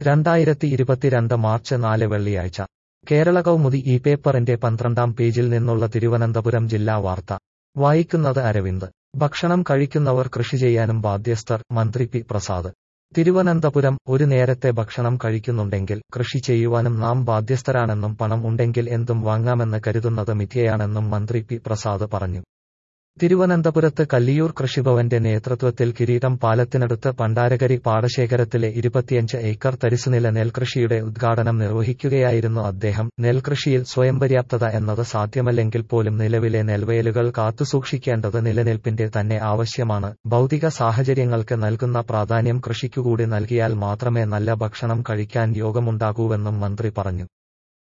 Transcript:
രണ്ടായിരത്തി ഇരുപത്തിരണ്ട് മാർച്ച് നാല് വെള്ളിയാഴ്ച കേരള കൗമുദി ഈ പേപ്പറിന്റെ പന്ത്രണ്ടാം പേജിൽ നിന്നുള്ള തിരുവനന്തപുരം ജില്ലാ വാർത്ത വായിക്കുന്നത് അരവിന്ദ് ഭക്ഷണം കഴിക്കുന്നവർ കൃഷി ചെയ്യാനും ബാധ്യസ്ഥർ മന്ത്രി പി പ്രസാദ് തിരുവനന്തപുരം ഒരു നേരത്തെ ഭക്ഷണം കഴിക്കുന്നുണ്ടെങ്കിൽ കൃഷി ചെയ്യുവാനും നാം ബാധ്യസ്ഥരാണെന്നും പണം ഉണ്ടെങ്കിൽ എന്തും വാങ്ങാമെന്ന് കരുതുന്നത് മിഥ്യയാണെന്നും മന്ത്രി പി പ്രസാദ് പറഞ്ഞു തിരുവനന്തപുരത്ത് കല്ലിയൂർ കൃഷിഭവന്റെ നേതൃത്വത്തിൽ കിരീടം പാലത്തിനടുത്ത് പണ്ടാരകരി പാടശേഖരത്തിലെ ഇരുപത്തിയഞ്ച് ഏക്കർ തരിസുനില നെൽകൃഷിയുടെ ഉദ്ഘാടനം നിർവഹിക്കുകയായിരുന്നു അദ്ദേഹം നെൽകൃഷിയിൽ സ്വയം പര്യാപ്തത എന്നത് സാധ്യമല്ലെങ്കിൽ പോലും നിലവിലെ നെൽവയലുകൾ കാത്തുസൂക്ഷിക്കേണ്ടത് നിലനിൽപ്പിന്റെ തന്നെ ആവശ്യമാണ് ഭൗതിക സാഹചര്യങ്ങൾക്ക് നൽകുന്ന പ്രാധാന്യം കൃഷിക്കുകൂടി നൽകിയാൽ മാത്രമേ നല്ല ഭക്ഷണം കഴിക്കാൻ യോഗമുണ്ടാകൂവെന്നും മന്ത്രി പറഞ്ഞു